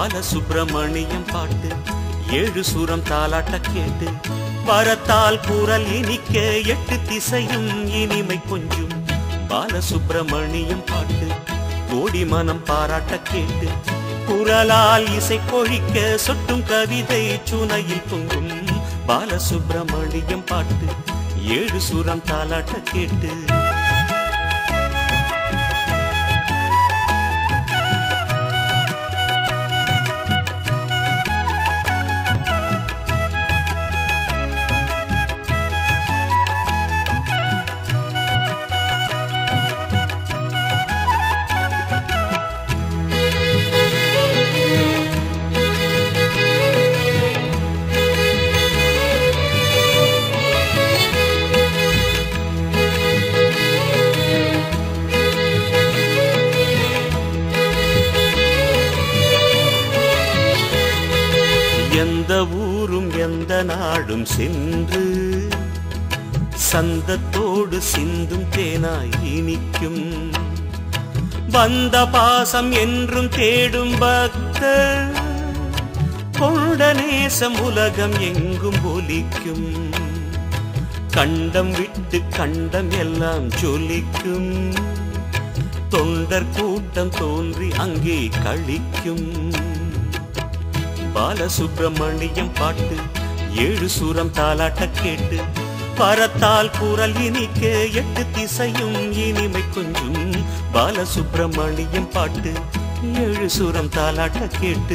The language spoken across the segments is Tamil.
பாலசுப்பிரமணியம் பாட்டு ஏழு சுரம் தாலாட்ட கேட்டு வரத்தால் குரல் இனிக்க எட்டு திசையும் இனிமை கொஞ்சும் பாலசுப்பிரமணியம் பாட்டு கோடி மனம் பாராட்ட கேட்டு குரலால் இசை கொழிக்க சொட்டும் கவிதை சுனையில் பொங்கும் பாலசுப்பிரமணியம் பாட்டு ஏழு சுரம் தாலாட்ட கேட்டு எந்த ஊரும் எந்த நாடும் சென்று சந்தத்தோடு சிந்தும் தேனாய் இனிக்கும் வந்த பாசம் என்றும் தேடும் பக்தர் கொண்ட நேசம் உலகம் எங்கும் ஒலிக்கும் கண்டம் விட்டு கண்டம் எல்லாம் ஜொலிக்கும் தொண்டர் கூட்டம் தோன்றி அங்கே கழிக்கும் பாலசுப்பிரமணியம் பாட்டு ஏழு சூரம் தாலாட்ட கேட்டு பரத்தால் குரல் இனிக்க எட்டு திசையும் இனிமை கொஞ்சும் பாலசுப்பிரமணியம் பாட்டு ஏழு சூரம் தாலாட்ட கேட்டு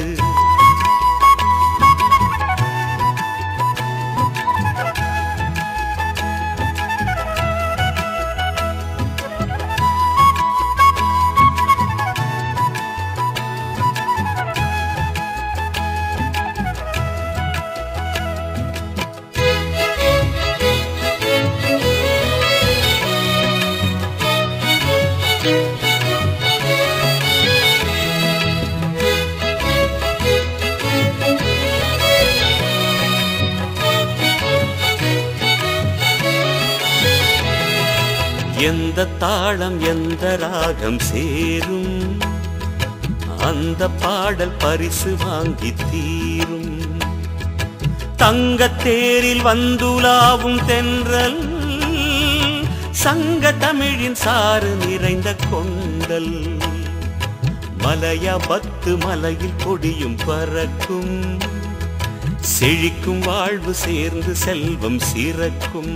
எந்த தாளம் எந்த ராகம் சேரும் அந்த பாடல் பரிசு வாங்கி தீரும் தங்கத்தேரில் வந்துலாவும் தென்றல் சங்க தமிழின் சாறு நிறைந்த கொண்டல் மலைய பத்து மலையில் கொடியும் பறக்கும் செழிக்கும் வாழ்வு சேர்ந்து செல்வம் சிறக்கும்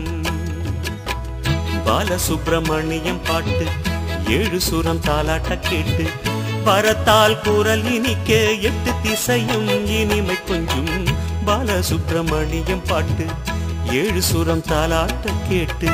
பாலசுப்பிரமணியம் பாட்டு ஏழு சுரம் தாலாட்ட கேட்டு பரத்தால் குரல் இனிக்க எட்டு திசையும் இனிமை கொஞ்சும் பாலசுப்பிரமணியம் பாட்டு ஏழு சுரம் தாலாட்ட கேட்டு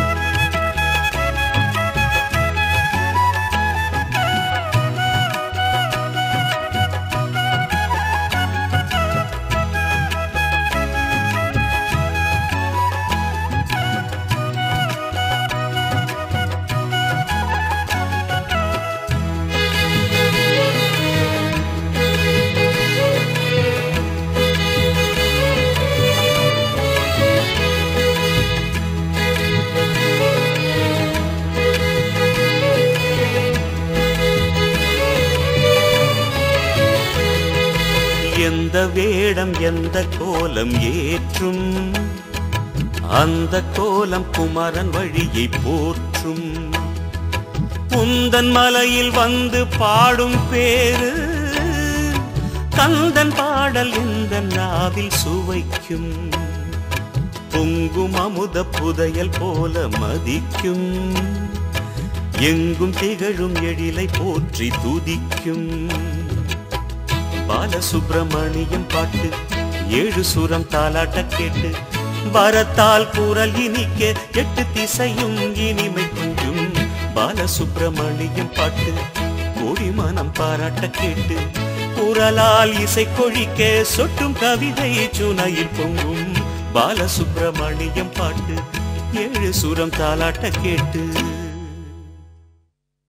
எந்த வேடம் எந்த கோலம் ஏற்றும் அந்த கோலம் குமரன் வழியை போற்றும் உந்தன் மலையில் வந்து பாடும் பேரு கந்தன் பாடல் இந்த நாவில் சுவைக்கும் பொங்கும் அமுத புதையல் போல மதிக்கும் எங்கும் திகழும் எழிலை போற்றி துதிக்கும் பாலசுப்பிரமணியம் பாட்டு ஏழு சுரம் தாலாட்ட கேட்டு வரத்தால் குரல் இனிக்க எட்டு திசையும் இனிமை கொஞ்சும் பாலசுப்பிரமணியம் பாட்டு கோடி மனம் பாராட்ட கேட்டு குரலால் இசை கொழிக்க சொட்டும் கவிதை சுனையில் பொங்கும் பாலசுப்பிரமணியம் பாட்டு ஏழு சுரம் தாலாட்ட கேட்டு